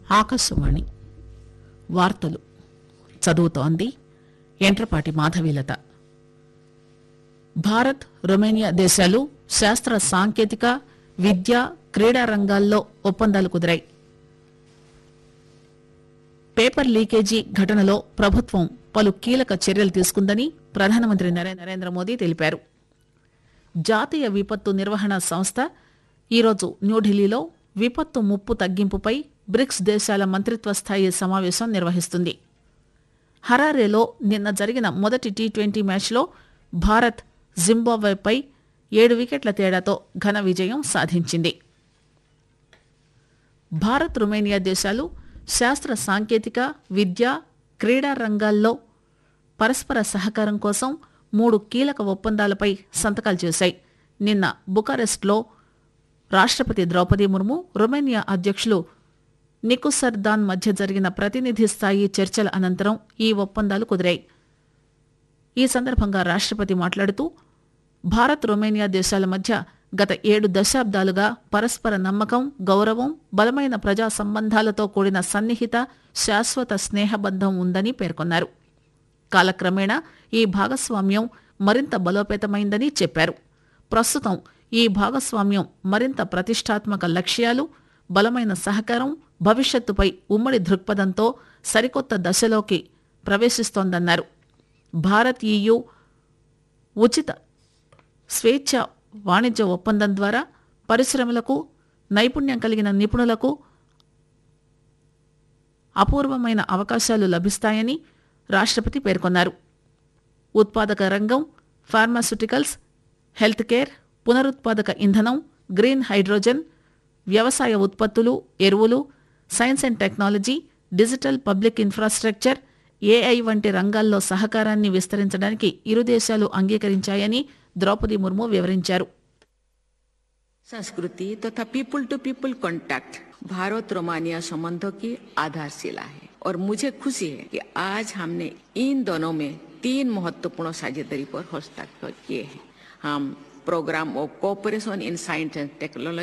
ఆకాశవాణి వార్తలు చదువుతోంది ఎంట్రపాటి మాధవీలత భారత్ రొమేనియా దేశాలు శాస్త్ర సాంకేతిక విద్య క్రీడా రంగాల్లో ఒప్పందాలు కుదిరాయి పేపర్ లీకేజీ ఘటనలో ప్రభుత్వం పలు కీలక చర్యలు తీసుకుందని ప్రధానమంత్రి నరే- నరేంద్ర మోదీ తెలిపారు జాతీయ విపత్తు నిర్వహణ సంస్థ ఈరోజు న్యూఢిల్లీలో విపత్తు ముప్పు తగ్గింపుపై బ్రిక్స్ దేశాల మంత్రిత్వ స్థాయి సమావేశం నిర్వహిస్తుంది హరారేలో నిన్న జరిగిన మొదటి టీ ట్వంటీ మ్యాచ్లో భారత్ జింబాబ్వేపై ఏడు వికెట్ల తేడాతో ఘన విజయం సాధించింది భారత్ రొమేనియా దేశాలు శాస్త్ర సాంకేతిక విద్య క్రీడా రంగాల్లో పరస్పర సహకారం కోసం మూడు కీలక ఒప్పందాలపై సంతకాలు చేశాయి నిన్న బుకారెస్ట్లో రాష్ట్రపతి ద్రౌపది ముర్ము రొమేనియా అధ్యక్షులు నికుసర్దాన్ మధ్య జరిగిన ప్రతినిధి స్థాయి చర్చల అనంతరం ఈ ఒప్పందాలు కుదిరాయి ఈ సందర్భంగా రాష్ట్రపతి మాట్లాడుతూ భారత్ రొమేనియా దేశాల మధ్య గత ఏడు దశాబ్దాలుగా పరస్పర నమ్మకం గౌరవం బలమైన ప్రజా సంబంధాలతో కూడిన సన్నిహిత శాశ్వత స్నేహబంధం ఉందని పేర్కొన్నారు కాలక్రమేణా ఈ భాగస్వామ్యం మరింత బలోపేతమైందని చెప్పారు ప్రస్తుతం ఈ భాగస్వామ్యం మరింత ప్రతిష్టాత్మక లక్ష్యాలు బలమైన సహకారం భవిష్యత్తుపై ఉమ్మడి దృక్పథంతో సరికొత్త దశలోకి ప్రవేశిస్తోందన్నారు భారత్ ఈయు ఉచిత స్వేచ్ఛ వాణిజ్య ఒప్పందం ద్వారా పరిశ్రమలకు నైపుణ్యం కలిగిన నిపుణులకు అపూర్వమైన అవకాశాలు లభిస్తాయని రాష్ట్రపతి పేర్కొన్నారు ఉత్పాదక రంగం ఫార్మాస్యూటికల్స్ హెల్త్ కేర్ పునరుత్పాదక ఇంధనం గ్రీన్ హైడ్రోజన్ వ్యవసాయ ఉత్పత్తులు ఎరువులు science and technology digital public infrastructure AI వంటి రంగాల్లో సహకారాన్ని విస్తరించడానికి ఇరు దేశాలు అంగీకరించాయని ద్రౌపది ముర్ము వివరించారు संस्कृति तथा people to people contact Bharat Romania संबंधों की आधारशिला है और मुझे खुशी है कि आज हमने इन दोनों में तीन महत्वपूर्ण साझेदारी पर हस्ताक्षर किए हैं हम programme of cooperation in science and technology